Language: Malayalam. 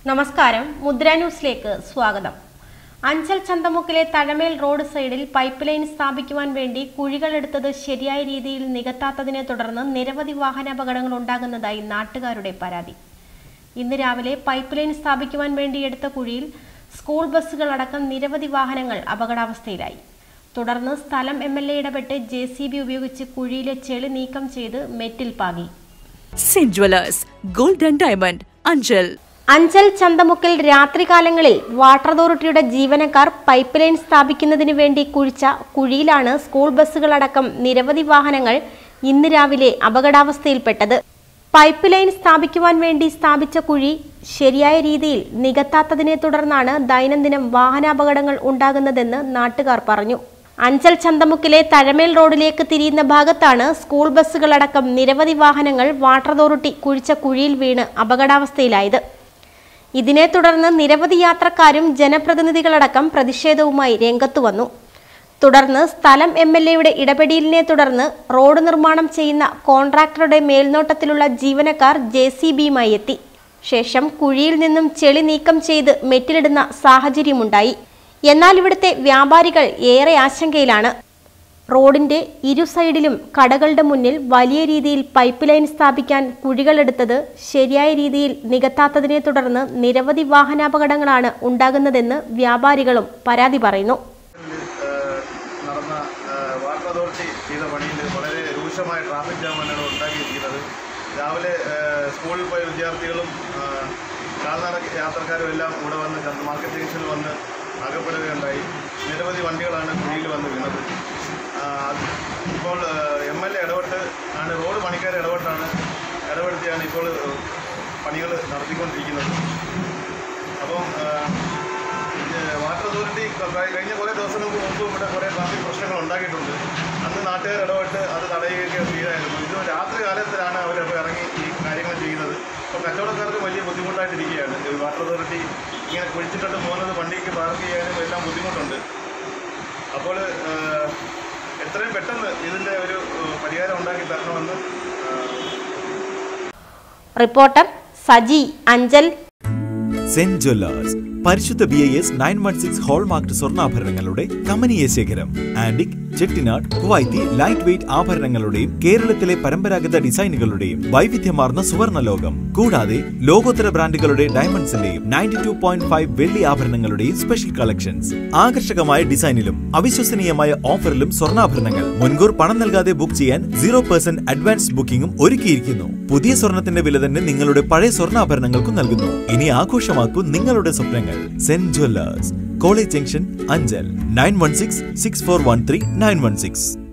നമസ്കാരം മുദ്ര ന്യൂസിലേക്ക് സ്വാഗതം അഞ്ചൽ ചന്തമുക്കിലെ തഴമേൽ റോഡ് സൈഡിൽ പൈപ്പ് ലൈൻ സ്ഥാപിക്കുവാൻ വേണ്ടി കുഴികളെടുത്തത് ശരിയായ രീതിയിൽ നികത്താത്തതിനെ തുടർന്ന് നിരവധി വാഹനാപകടങ്ങൾ ഉണ്ടാകുന്നതായി നാട്ടുകാരുടെ പരാതി ഇന്ന് രാവിലെ പൈപ്പ് ലൈൻ സ്ഥാപിക്കുവാൻ വേണ്ടി എടുത്ത കുഴിയിൽ സ്കൂൾ ബസ്സുകൾ അടക്കം നിരവധി വാഹനങ്ങൾ അപകടാവസ്ഥയിലായി തുടർന്ന് സ്ഥലം എം എൽ എ ഇടപെട്ട് ജെ സി ബി ഉപയോഗിച്ച് കുഴിയിലെ ചെളി നീക്കം ചെയ്ത് മെറ്റിൽ പാകി saint jewellers gold and diamond Anchal Anchal ചന്തമുക്കിൽ രാത്രികാലങ്ങളിൽ വാട്ടർ അതോറിറ്റിയുടെ ജീവനക്കാർ പൈപ്പ് ലൈൻ സ്ഥാപിക്കുന്നതിന് വേണ്ടി കുഴിച്ച കുഴിയിലാണ് സ്കൂൾ ബസ്സുകളടക്കം നിരവധി വാഹനങ്ങൾ ഇന്ന് രാവിലെ അപകടാവസ്ഥയിൽപ്പെട്ടത് പൈപ്പ് ലൈൻ സ്ഥാപിക്കുവാൻ വേണ്ടി സ്ഥാപിച്ച കുഴി ശരിയായ രീതിയിൽ നികത്താത്തതിനെ തുടർന്നാണ് ദൈനംദിനം വാഹനാപകടങ്ങൾ ഉണ്ടാകുന്നതെന്ന് നാട്ടുകാർ പറഞ്ഞു അഞ്ചൽ ചന്തമുക്കിലെ തഴമേൽ റോഡിലേക്ക് തിരിയുന്ന ഭാഗത്താണ് സ്കൂൾ ബസ്സുകളടക്കം നിരവധി വാഹനങ്ങൾ വാട്ടർ അതോറിറ്റി കുഴിച്ച കുഴിയിൽ വീണ് അപകടാവസ്ഥയിലായത് ഇതിനെ തുടർന്ന് നിരവധി യാത്രക്കാരും ജനപ്രതിനിധികളടക്കം പ്രതിഷേധവുമായി രംഗത്തു വന്നു തുടർന്ന് സ്ഥലം എം എൽ എയുടെ ഇടപെടലിനെ തുടർന്ന് റോഡ് നിർമ്മാണം ചെയ്യുന്ന കോൺട്രാക്ടറുടെ മേൽനോട്ടത്തിലുള്ള ജീവനക്കാർ ജെ സി ബിയുമായി എത്തി ശേഷം കുഴിയിൽ നിന്നും ചെളി നീക്കം ചെയ്ത് മെറ്റിലിടുന്ന സാഹചര്യമുണ്ടായി എന്നാൽ ഇവിടുത്തെ വ്യാപാരികൾ ഏറെ ആശങ്കയിലാണ് റോഡിന്റെ ഇരു സൈഡിലും കടകളുടെ മുന്നിൽ വലിയ രീതിയിൽ പൈപ്പ് ലൈൻ സ്ഥാപിക്കാൻ കുഴികളെടുത്തത് ശരിയായ രീതിയിൽ നികത്താത്തതിനെ തുടർന്ന് നിരവധി വാഹനാപകടങ്ങളാണ് ഉണ്ടാകുന്നതെന്ന് വ്യാപാരികളും പരാതി പറയുന്നു ഏഹ് നടന്ന ഏഹ് വാട്ടർ അതോറിറ്റി ചെയ്ത പണിയിൽ വളരെ രൂക്ഷമായ ട്രാഫിക് ജാമാണ് ഉണ്ടാക്കിയിരിക്കുന്നത് രാവിലെ ഏഹ് സ്കൂളിൽ പോയ വിദ്യാർത്ഥികളും ഏഹ് കാൽനട യാത്രക്കാരും എല്ലാം ഇവിടെ വന്ന് ചന്ത മാർക്കറ്റ് ജംഗ്ഷനിൽ വന്ന് അകപ്പെടുകയുണ്ടായി നിരവധി വണ്ടികളാണ് കുഴിയിൽ വന്ന് വീണത് ആഹ് അത് ഇപ്പോൾ എം എൽ എ ഇടപെട്ട് ആണ് റോഡ് പണിക്കാർ ഇടപെട്ടാണ് ഇടപെടുത്തിയാണ് ഇപ്പോൾ പണികൾ നടത്തിക്കൊണ്ടിരിക്കുന്നത് അപ്പം ഏഹ് ഇത് വാട്ടർ അതോറിറ്റി ക- കഴിഞ്ഞ കുറേ ദിവസങ്ങൾക്ക് മുമ്പ് ഇവിടെ കുറേ ട്രാഫിക് പ്രശ്നങ്ങൾ ഉണ്ടാക്കിയിട്ടുണ്ട് അന്ന് നാട്ടുകാർ ഇടപെട്ട് അത് തടയുകയൊക്കെ ചെയ്തായിരുന്നു ഇത് രാത്രി കാലത്തിലാണ് അവരപ്പോൾ ഇറങ്ങി ഈ കാര്യങ്ങൾ ചെയ്യുന്നത് അപ്പോൾ കച്ചവടക്കാർക്ക് വലിയ ബുദ്ധിമുട്ടായിട്ടിരിക്കുകയാണ് ഈ വാട്ടർ അതോറിറ്റി ഇങ്ങനെ കുഴിച്ചിട്ടിട്ട് പോകുന്നത് വണ്ടിക്ക് പാർക്ക് ചെയ്യാനും എല്ലാം ബുദ്ധിമുട്ടുണ്ട് അപ്പോൾ ഏഹ്, എത്രയും പെട്ടെന്ന് ഇതിൻ്റെ ഒരു ഏഹ്, പരിഹാരം ഉണ്ടാക്കി തരണമെന്ന് ഏഹ്, reporter Saji Anchal saint jewellers പരിശുദ്ധ B I S nine one six hallmark സ്വർണ്ണാഭരണങ്ങളുടെ കമനീയ ശേഖരം antique Chettinad Kuwaiti light weight ആഭരണങ്ങളുടെയും കേരളത്തിലെ പരമ്പരാഗത ഡിസൈനുകളുടെയും വൈവിധ്യമാർന്ന സുവർണ്ണ ലോകം കൂടാതെ ലോകോത്തര ബ്രാൻഡുകളുടെ ഡയമണ്ട്സിന്റെയും നയൻറ്റി ടു പോയിന്റ് ഫൈവ് വെള്ളി ആഭരണങ്ങളുടെയും സ്പെഷ്യൽ കളക്ഷൻസ് ആകർഷകമായ ഡിസൈനിലും അവിശ്വസനീയമായ ഓഫറിലും സ്വർണ്ണാഭരണങ്ങൾ മുൻകൂർ പണം നൽകാതെ ബുക്ക് ചെയ്യാൻ സീറോ പെർസെന്റ് അഡ്വാൻസ് ബുക്കിംഗും ഒരുക്കിയിരിക്കുന്നു പുതിയ സ്വർണത്തിന്റെ വില തന്നെ നിങ്ങളുടെ പഴയ സ്വർണ്ണാഭരണങ്ങൾക്കും നൽകുന്നു ഇനി ആഘോഷമാക്കൂ നിങ്ങളുടെ സ്വപ്നങ്ങൾ saint jewellers college junction Anchal nine one six six four one three nine one six